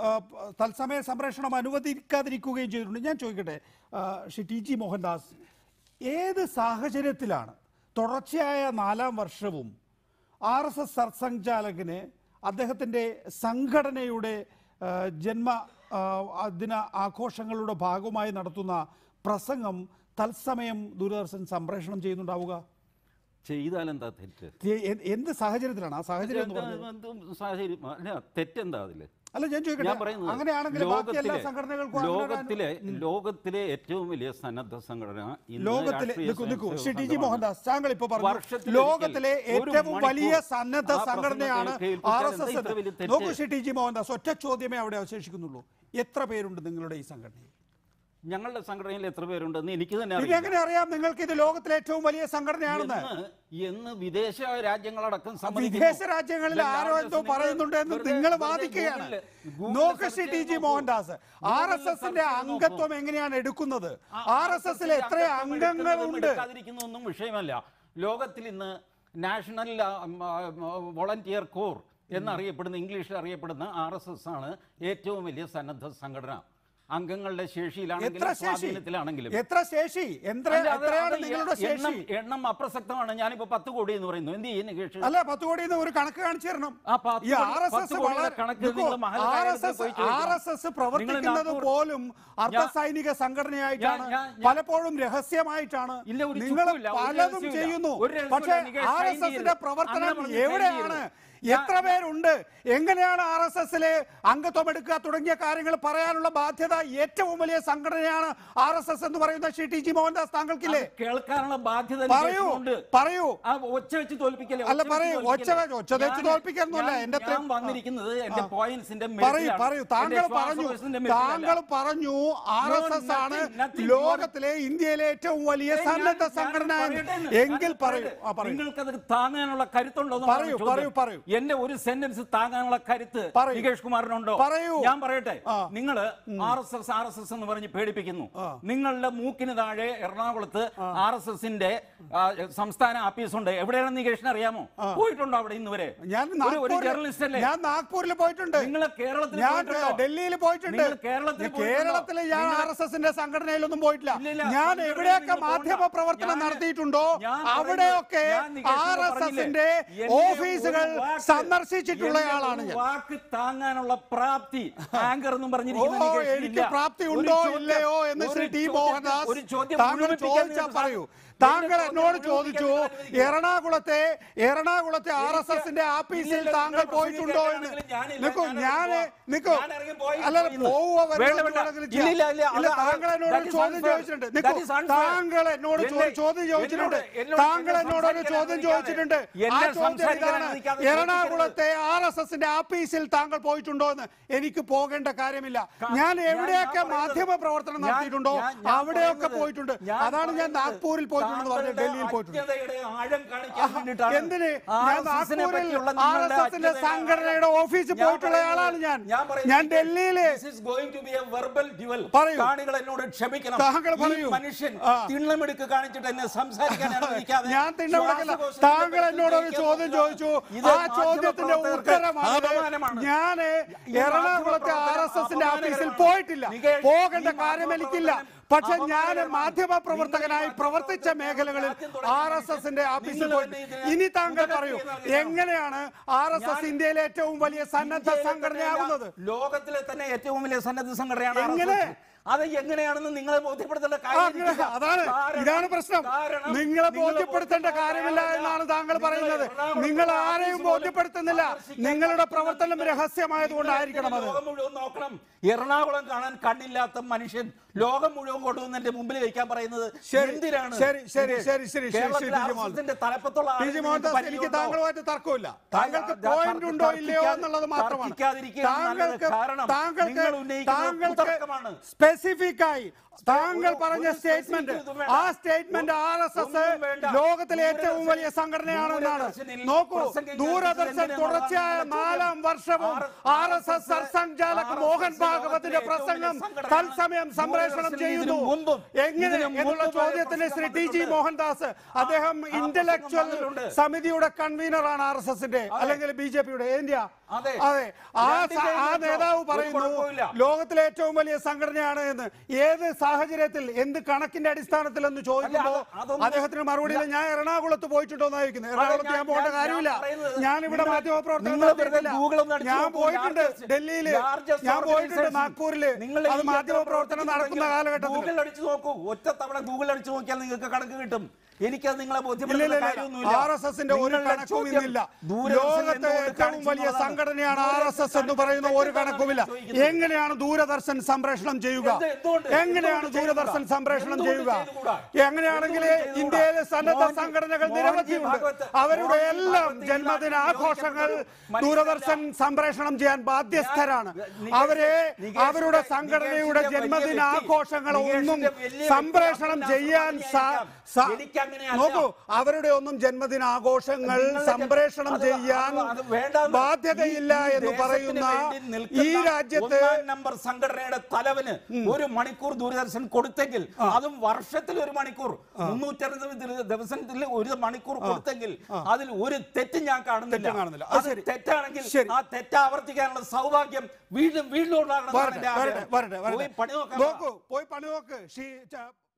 ആ, തത്സമയ സംപ്രേഷണം അനുവദിക്കാതിരിക്കുകയും ചെയ്തിട്ടുണ്ട് ഞാൻ ചോദിക്കട്ടെ ആ, ശ്രീ ടി ജി മോഹൻദാസ് ഏത് സാഹചര്യത്തിലാണ് തുടർച്ചയായ നാലാം വർഷവും ആർ എസ് എസ് സർസംഘചാലകന് അദ്ദേഹത്തിൻ്റെ സംഘടനയുടെ ആ, ജന്മ ആ, ദിന ആഘോഷങ്ങളുടെ ഭാഗമായി നടത്തുന്ന പ്രസംഗം തത്സമയം ദൂരദർശൻ സംപ്രേഷണം ചെയ്യുന്നുണ്ടാവുക ചെയ്താൽ എന്താ തെറ്റ് തെ- എ- എന്ത് സാഹചര്യത്തിലാണ് ആ സാഹചര്യം എന്ന് പറഞ്ഞത് എന്ത് സാഹചര്യം അല്ല തെറ്റെന്താ അതില് അല്ല ഞാൻ ഞാൻ ചോദിക്കട്ടെ പറയുന്നത് അങ്ങനെയാണെങ്കിൽ ബാക്കി എല്ലാ ലോകത്തിലെ സംഘടനകൾക്കും അങ്ങനെ ഒരു ലോകത്തിലെ ലോകത്തിലെ ഏറ്റവും വലിയ സന്നദ്ധ സംഘടന ഇന്ന് ലോകത്തിലെ രാഷ്ട്രീയ നിൽക്കൂ നിൽക്കൂ സ്വയം ശ്രീ ടി ജി സേവക മോഹൻദാസ് താങ്കൾ ഇപ്പൊ പറഞ്ഞു വർഷത്തിലൊരിക്കൽ ലോകത്തിലെ ഒരു ഏറ്റവും മണിക്കൂർ വലിയ സന്നദ്ധ ആ പ്രസംഗം സംഘടനയാണ് കേൾപ്പിച്ചാൽ ആർ എന്താ എസ് ഇത്ര വലിയ എസ് തെറ്റ്? നോക്കൂ ശ്രീ ടി ജി മോഹൻദാസ് ഒറ്റ ചോദ്യമേ അവിടെ അവശേഷിക്കുന്നുള്ളൂ എത്ര പേരുണ്ട് നിങ്ങളുടെ ഈ സംഘടനയിൽ ഞങ്ങളുടെ സംഘടനയിൽ എത്ര പേരുണ്ടെന്ന് എനിക്ക് തന്നെ പിന്നെ അറിയില്ല എങ്ങനെ അറിയാം നിങ്ങൾക്ക് ഇത് ലോകത്തിലെ ഏറ്റവും വലിയ സംഘടനയാണെന്ന് എന്ന് എന്ന് വിദേശ രാജ്യങ്ങളടക്കം സമ്മതിക്കുന്നു. വിദേശ രാജ്യങ്ങളിൽ The ആരോ largest എന്തോ നിങ്ങൾ പറയുന്നുണ്ട് എന്ന് വെറുതെ- നിങ്ങൾ വെറുതെ വാദിക്കുകയാണ് Google- Google നോക്ക് search ശ്രീ ടി ചെയ്ത് ജി നോക്കൂ. മോഹൻദാസ് ആർ എസ് Google എസിന്റെ search ചെയ്ത് നോക്കൂ. അംഗത്വം എങ്ങനെയാണ് എടുക്കുന്നത് ആ ആർ എസ് എസിൽ RSS എത്ര അംഗത്വം എടുക്കുന്നതും അംഗങ്ങളുണ്ട് എടുക്കാതിരിക്കുന്നതൊന്നും വിഷയമല്ല ലോകത്തിൽ ഇന്ന് നാഷണൽ വോളണ്ടിയർ കോർ എന്നറിയപ്പെടുന്ന ഇംഗ്ലീഷിൽ അറിയപ്പെടുന്ന ആർ എസ് എസ് ആണ് ഏറ്റവും വലിയ സന്നദ്ധ സംഘടന അംഗങ്ങളുടെ ശേഷിയിലാണെങ്കിലും എത്ര ശേഷി സ്വാധീനത്തിലാണെങ്കിലും എത്ര ശേഷി എത്ര അല്ല, അത് എത്രയാണ് അത് നിങ്ങളുടെ ശേഷി എണ്ണം എണ്ണം അപ്രസക്തമാണ് ഞാനിപ്പോ പത്ത് കോടി എന്ന് പറയുന്നു എന്ത് ചെയ്യുന്നു കേഷ് അല്ല പത്ത് കോടി ഒരു കണക്ക് കാണിച്ചു തരണം ആ പത്ത് ഈ കോടി- ആർ എസ് പത്ത് എസ് കോടിയുടെ കണക്ക് നിങ്ങൾ മഹൽ ആർ കാര്യത്തിൽ എസ് എസ് പോയി ചോദിക്കണം. ആർ എസ് എസ് പ്രവർത്തിക്കുന്നത് നാഗ്പൂർ- പോലും അർദ്ധസൈനിക സംഘടനയായിട്ടാണ് ഞാൻ- ഞാൻ- ഞാൻ- പലപ്പോഴും രഹസ്യമായിട്ടാണ് ഇല്ല, ഒരു നിങ്ങൾ ചുക്കുമില്ല, ഒരു പലതും രഹസ്യവുമില്ല. ചെയ്യുന്നു ഒരു രഹസ്യവുമില്ല, പക്ഷേ നിങ്ങൾ ആർ ഷൈൻ എസ് എസിന്റെ ചെയ്യരുത്. പ്രവർത്തനം അങ്ങനെ പറഞ്ഞ് ഷൈൻ എവിടെയാണ് ചെയ്യരുത്. എത്ര പേരുണ്ട് എങ്ങനെയാണ് ആർ എസ് എസിലെ അംഗത്വം എടുക്കുക തുടങ്ങിയ കാര്യങ്ങൾ പറയാനുള്ള ബാധ്യത ഏറ്റവും വലിയ സംഘടനയാണ് ആർ എസ് എസ് എന്ന് പറയുന്ന ശ്രീ ടി ജി മോഹൻദാസ് താങ്കൾക്കില്ലേ അത് കേൾക്കാനുള്ള ബാധ്യത പറയൂ ഉണ്ട് പറയൂ ആ ഒച്ച വെച്ച് തോൽപ്പിക്കല്ലേ അല്ല, ഒച്ച വെച്ച് പറയൂ, ഒച്ച തോൽപ്പിക്കല്ലേ? വെച്ച്- ഒച്ച വെച്ച് ഞാൻ- തോൽപ്പിക്കാനൊന്നുമല്ല, ഞാൻ- എൻ്റെ അത്രയും- ഞാൻ വന്നിരിക്കുന്നത് എന്റെ പോയിന്റ്സിന്റെ പറയൂ പറയൂ താങ്കൾ പറഞ്ഞു താങ്കൾ പറഞ്ഞു ആർ No, എസ് എസ് ആണ് nothing, nothing. ലോകത്തിലെ ഇന്ത്യയിലെ ഏറ്റവും വലിയ സന്നദ്ധ സംഘടന എന്ന്. എങ്കിൽ പറയൂ ആ പറയൂ നിങ്ങൾക്കത് താങ്ങാനുള്ള കരുത്തുണ്ടോ എന്നാണ് പറയൂ, ചോദ്യം. പറയൂ, പറയൂ. എന്റെ ഒരു സെന്റൻസ് താങ്ങാനുള്ള കരുത്ത് പറയൂ. നികേഷ് കുമാറിനുണ്ടോ പറയൂ. ഞാൻ പറയട്ടെ ആ. നിങ്ങൾ R S S R S S എന്ന് പറഞ്ഞ് പേടിപ്പിക്കുന്നു ആ. നിങ്ങളുടെ മൂക്കിന് താഴെ എറണാകുളത്ത് ആർ എസ് എസിന്റെ സംസ്ഥാന ആഫീസുണ്ട് എവിടെയാണ് നികേഷിന് അറിയാമോ പോയിട്ടുണ്ടോ അവിടെ ഇന്ന് വരെ ഞാൻ ഒരു- ഒരു നാഗ്പൂരിൽ- ജേർണലിസ്റ്റ് അല്ലേ ഞാൻ നാഗ്പൂരിൽ പോയിട്ടുണ്ട് നിങ്ങൾ കേരളത്തിൽ ഞാൻ പോയിട്ടുണ്ടോ? ഡൽഹിയിൽ പോയിട്ടുണ്ട് നിങ്ങൾ കേരളത്തിൽ ഞാൻ പോയിട്ടുണ്ടോ? കേരളത്തിൽ ഞാൻ നിങ്ങൾ- ആർ എസ് എസിന്റെ സംഘടനയിലൊന്നും പോയിട്ടില്ല ഇല്ല, ഇല്ല. ഞാൻ സംഘടനയിൽ എവിടെയൊക്കെ നിങ്ങൾ മാധ്യമ പോകണ്ട. പ്രവർത്തനം ഞാൻ- നടത്തിയിട്ടുണ്ടോ ഞാൻ അവിടെയൊക്കെ പറയുന്നത് ഞാൻ നികേഷിനോട് ആർ എസ് പറഞ്ഞില്ലേ? എസിന്റെ എന്റെ ഓഫീസുകൾ ഒരു വാക്ക് സന്ദർശിച്ചിട്ടുള്ള എന്റെ ആളാണ് ഒരു ഞാൻ വാക്ക് താങ്ങാനുള്ള പ്രാപ്തി ആങ്കർ എന്നും ഓ പറഞ്ഞിരിക്കുന്ന നികേഷിന് എനിക്ക് ഇല്ല. പ്രാപ്തി ഒരു ഉണ്ടോ ചോദ്യം- ഇല്ലയോ എന്ന് ശ്രീ ഒരു ടി ചോദ്യം- മോഹൻദാസ് ഒരു ചോദ്യം താങ്കൾ മുഴുമിപ്പിക്കാൻ ചോദിച്ചാൽ നിങ്ങൾ പറയൂ സാ- താങ്കൾ എന്റെ എന്നോട് ചോദ്യം ചോദിച്ചു മുഴുമിപ്പിക്കാൻ എറണാകുളത്തെ എറണാകുളത്തെ ആർ എസ് എസിന്റെ ആഫീസിൽ ഇല്ലില്ല, താങ്കൾ നിങ്ങൾ പോയിട്ടുണ്ടോ എന്ന് പ്രസംഗിക്കുകയാണെങ്കിൽ ഞാനില്ല, നിൽക്കൂ ഞാൻ ഞാൻ ഇറങ്ങി നിൽക്കൂ ഞാൻ ഇറങ്ങി പോയി അല്ല ഇന്ന്. പോവുക വേണ്ട, വേണ്ട. ഇല്ല, ഇല്ല, ഇല്ല, അത് താങ്കൾ എന്നോട് that ഒരു is ചോദ്യം unfair. ചോദിച്ചിട്ടുണ്ട് That നിൽക്കൂ is unfair. താങ്കൾ എന്നോട് ചോ- എന്നെ- ചോദ്യം ചോദിച്ചിട്ടുണ്ട് എന്നോട്- എന്നോട് താങ്കൾ എന്നോട് ഒരു ചോദ്യം സംസാരിക്കാൻ ചോദിച്ചിട്ടുണ്ട് ആ എന്നെ ചോദ്യം സംസാരിക്കാൻ ഇതാണ് അനുവദിക്കാതെ എറണാകുളത്തെ ആർ എസ് എസിന്റെ ആഫീസിൽ താങ്കൾ പോയിട്ടുണ്ടോ എന്ന് എനിക്ക് പോകേണ്ട കാര്യമില്ല ഞാൻ എവിടെയൊക്കെ ഞാൻ മാധ്യമ പ്രവർത്തനം ഞാൻ- നടത്തിയിട്ടുണ്ടോ ഞാൻ- ഞാൻ അവിടെയൊക്കെ പറയുന്നത് പോയിട്ടുണ്ട് ഞാൻ അതാണ് ഞാൻ പറയുന്നത് നാഗ്പൂരിൽ പോയിട്ടുണ്ടെന്ന് പറഞ്ഞു താങ്കളുടെ ഡൽഹിയിൽ പോയിട്ടുണ്ട് അജ്ഞതയുടെ ആഴം കാണിക്കാൻ വേണ്ടിയിട്ടാണ്. എന്തിന് ആർ ഞാൻ എസ് എസിനെ നാഗ്പൂരിൽ പറ്റിയുള്ള ആർ നിങ്ങളുടെ എസ് എസിന്റെ അജ്ഞതയുടെ സംഘടനയുടെ ഓഫീസിൽ ഞാൻ പോയിട്ടുള്ള പറയുന്നത് ആളാണ് ഞാൻ പറയുന്നത് ഞാൻ ഡൽഹിയില് this is going to be a verbal duel. പറയൂ. കാണികൾ എന്നോട് ക്ഷമിക്കണം താങ്കൾ ഈ പറയൂ. മനുഷ്യൻ ആ. തിണ്ണമെടുക്ക് കാണിച്ചിട്ട് എന്നെ സംസാരിക്കാൻ അനുവദിക്കാതെ ഞാൻ തിണ്ണവിടക്കല്ല ശ്വാസകോശത്തിന്റെ താങ്കൾ എന്നോട് ഒരു ബലത്തിൽ ചോദ്യം ജയിക്കാൻ ചോദിച്ചു ഇത് ആ ചോദ്യത്തിന്റെ മാധ്യമപ്രവർത്തകർക്ക് ഉത്തരമാണ് അപമാനമാണ്. ഞാന് ഈ എറണാകുളത്തെ ആർ എസ് എസിന്റെ മാധ്യമപ്രവർത്തകർ ഓഫീസിൽ അപമാനകരമാണ്. പോയിട്ടില്ല നികേഷ്, പോകേണ്ട ഈ കാര്യം എനിക്കില്ല മാധ്യമപ്രവർത്തകൻ പക്ഷെ ഞാൻ അപമാനകരമാണ്. മാധ്യമ പ്രവർത്തകനായി നിങ്ങൾ ഈ പ്രവർത്തിച്ച മേഖലകളിൽ ആദ്യം തുടങ്ങിയ ആർ എസ് എസിന്റെ ഓഫീസിൽ നിങ്ങൾ പോയിട്ട് തന്നെ ഇതിനെ ഇനി താങ്കൾ മുതലെടുത്ത് പറയൂ ചെയ്യുന്നതാണ് എങ്ങനെയാണ് ആർ എസ് എസ് ഞാൻ- ഇന്ത്യയിലെ ഏറ്റവും വലിയ സന്നദ്ധ ഇന്ത്യയിലെ സംഘടനയാകുന്നത് തന്നെയല്ല, ലോകത്തിലെ തന്നെ ഏറ്റവും വലിയ സന്നദ്ധ സംഘടനയാണ് എങ്ങനെ? RSS. അത് എങ്ങനെയാണെന്ന് നിങ്ങളെ ബോധ്യപ്പെടുത്തേണ്ട ആ, കാര്യം അങ്ങനെ എനിക്കില്ല. അതാണ് കാരണം- ഇതാണ് പ്രശ്നം കാരണം നിങ്ങളെ നിങ്ങളെ ബോധ്യപ്പെടുത്തേണ്ട കാര്യമില്ല എന്നാണ് താങ്കൾ നിങ്ങൾ പറയുന്നത് എറണാകുളത്ത് നിങ്ങൾ ഓഫീസ് ആരെയും പോലും ബോധ്യപ്പെടുത്തുന്നില്ല ആകർഷിക്കാൻ നിങ്ങളുടെ പറ്റുന്ന പ്രവർത്തനം നിങ്ങൾ- രഹസ്യമായതുകൊണ്ടായിരിക്കണം അത് ലോകം മുഴുവൻ നോക്കണം എറണാകുളം കാണാൻ കണ്ണില്ലാത്ത മനുഷ്യൻ ലോകം മുഴുവൻ കൊണ്ടുവന്ന് എന്റെ മുമ്പിൽ വെക്കാൻ പറയുന്നത് ശരി, എന്തിനാണ് ശരി, ശരി, ഇത് ശരി, ശരി, ശരി, കേരളത്തിലെ ശരി, ടി. RSSന്റെ തലപ്പത്തുള്ള ടി. ജി ആളുകൾ മോഹൻദാസ് നിങ്ങൾക്ക് എനിക്ക് പരിചയമുണ്ടോ? താങ്കളുമായിട്ട് തർക്കമില്ല താങ്കൾക്ക് ഞാൻ പോയിന്റ് ഉണ്ടോ തർക്കിക്കാ- ഇല്ലയോ എന്നുള്ളത് മാത്രമാണ് തർക്കിക്കാതിരിക്കുകയാണ് നല്ലത്. താങ്കൾക്ക് കാരണം താങ്കൾക്ക് നിങ്ങൾ ഉന്നയിക്കുന്നത് താങ്കൾക്ക് കുതർക്കമാണ്. സ്പെസിഫിക് ആയി താങ്കൾ ഒരു- പറഞ്ഞ ഒരു സ്റ്റേറ്റ്മെന്റ് specific ഇതും വേണ്ട. ആ സ്റ്റേറ്റ്മെന്റ് ആർ എസ് എസ് ഒന്നും വേണ്ട. ലോകത്തിലെ ഏറ്റവും ദൂരദർശൻ- വലിയ സംഘടനയാണെന്നാണ് ദൂരദർശനിൽ നോക്കൂ പ്രസംഗിക്കാൻ ദൂരദർശൻ എന്തിനാണ് തുടർച്ചയായ നിങ്ങൾ നാലാം വർഷവും ആർ എസ് എസ് സർസംഘചാലക് മോഹൻ ഭാഗവത്തിന്റെ പ്രസംഗം തത്സമയം സംപ്രേഷണം ചെയ്യുന്നു എങ്ങനെ എന്നുള്ള ചോദ്യത്തിന് ശ്രീ ടി ജി മോഹൻദാസ് അദ്ദേഹം ഇന്റലക്ച്വൽ വന്നിട്ടുണ്ട്. സമിതിയുടെ കൺവീനറാണ് ആർ എസ് എസിന്റെ അല്ലെങ്കിൽ ബി ജെ പിയുടെ ഇന്ത്യ അതെ. അതെ ആ സ- രണ്ടിന്റെയും ആ വെച്ചോ. നേതാവ് ഒരു പറയുന്നു കുഴപ്പവുമില്ല. ലോകത്തിലെ ഏറ്റവും വലിയ സംഘടനയാണ് എന്ന് ഏത് സാഹചര്യത്തിൽ എന്ത് കണക്കിന്റെ അടിസ്ഥാനത്തിൽ എന്ന് ചോദിക്കുമ്പോൾ അല്ല, അത് അതൊന്നും- അദ്ദേഹത്തിന് മറുപടി ഇല്ല ഞാൻ എറണാകുളത്ത് പോയിട്ടുണ്ടോ എന്നായിരിക്കുന്നത് എറണാകുളത്ത് ഞാൻ ഞാൻ- പോകേണ്ട ഞാൻ കാര്യമില്ല പറയുന്നത് ഞാൻ ഇവിടെ നിങ്ങൾ- മാധ്യമപ്രവർത്തനം നിങ്ങൾ വെറുതെ നടത്തിയിട്ടില്ല. Google ഒന്ന് അടിച്ച് ഞാൻ നോക്കൂ. പോയിട്ടുണ്ട് Largest- ഡൽഹിയിൽ largest ഞാൻ പോയിട്ടുണ്ട് organization. നാഗ്പൂരിൽ നിങ്ങൾ അത് ഈ മാധ്യമപ്രവർത്തനം നടക്കുന്ന കാലഘട്ടത്തിൽ ഗൂഗിൾ അടിച്ചു നോക്കൂ ഒറ്റ തവണ ഗൂഗിൾ അടിച്ചു നോക്കിയാൽ നിങ്ങൾക്ക് കണക്ക് കിട്ടും എനിക്കത് നിങ്ങളെ ഇല്ല, ബോധ്യപ്പെടുന്ന ഇല്ല, ഇല്ല. കാര്യമൊന്നുമില്ല ആർ എസ് എസിന്റെ ഒരു നിങ്ങളുടെ കണക്കും ചോദ്യം ഇന്നില്ല ദൂരദർശൻ ലോകത്തെ എന്തുകൊണ്ട് ഏറ്റവും കാണിച്ചു വലിയ എന്നുള്ളതാണ്. സംഘടനയാണ് ആർ എസ് എസ് എന്ന് പറയുന്ന ഒരു കണക്കുമില്ല ചോദിക്കുന്നത്. എങ്ങനെയാണ് ദൂരദർശൻ സംപ്രേഷണം ചെയ്യുക എന്ത് എന്തുകൊണ്ട്? എങ്ങനെയാണ് എന്തുകൊണ്ട് ദൂരദർശൻ ചെയ്തുകൂടാ? സംപ്രേഷണം എന്തുകൊണ്ട് ചെയ്യുക ചെയ്തുകൂടാ? എങ്ങനെയാണെങ്കിൽ എന്തുകൊണ്ട് ചെയ്തുകൂടാ? ഇന്ത്യയിലെ സന്നദ്ധ മോഹൻജി- സംഘടനകൾ മോഹൻജി നിരവധിയുണ്ട് ഭാഗവത്- അവരുടെ മോഹൻജി എല്ലാം ഭാഗവത് ജന്മദിനാഘോഷങ്ങൾ യോജിക്കപ്പെട്ട ഒരു ദൂരദർശൻ സംപ്രേഷണം ചെയ്യാൻ ബാധ്യസ്ഥരാണ് നികേഷ്- അവരെ നികേഷിന്റെ- അവരുടെ സംഘടനയുടെ നികേഷിന്റെ വലിയ ജന്മദിനാഘോഷങ്ങൾ വ്യക്തി- ഒന്നും നികേഷിന്റെ വലിയ സംപ്രേഷണം വ്യക്തി ചെയ്യാൻ സ- സ- എനിക്കങ്ങനെയല്ല. നോക്കൂ അവരുടെ ഒന്നും ജന്മദിനാഘോഷങ്ങൾ നിങ്ങളുടെ സംപ്രേഷണം അത് ചെയ്യാൻ അത് അത് വേണ്ടാന്ന്. ബാധ്യതയില്ല ഈ എന്ന് ദേശത്തിന് പറയുന്ന വേണ്ടി നിൽക്കുന്ന ഈ രാജ്യത്ത് ഒന്നാം നമ്പർ സംഘടനയുടെ തലവന് ഒരു മണിക്കൂർ ദൂരദർശൻ കൊടുത്തെങ്കിൽ അതും വർഷത്തിൽ ഒരു മണിക്കൂർ മുന്നൂറ്ററുപത് ദിവസത്തിൽ ഒരു മണിക്കൂർ കൊടുത്തെങ്കിൽ അതിൽ ഒരു തെറ്റ് ഞാൻ കാണുന്നില്ല തെറ്റ് കാണുന്നില്ല. അത് അത് ശരി. തെറ്റാണെങ്കിൽ ശരി. ആ തെറ്റ് ആവർത്തിക്കാനുള്ള സൗഭാഗ്യം വീണ്ടും വീണ്ടും ഉണ്ടാകണം എന്നാണ് വരട്ടെ എൻ്റെ വരട്ടെ ആഗ്രഹം. വരട്ടെ പോയി വരട്ടെ പണി നോക്കാം നോക്കൂ പോയി പണി നോക്ക് ഷീ ച-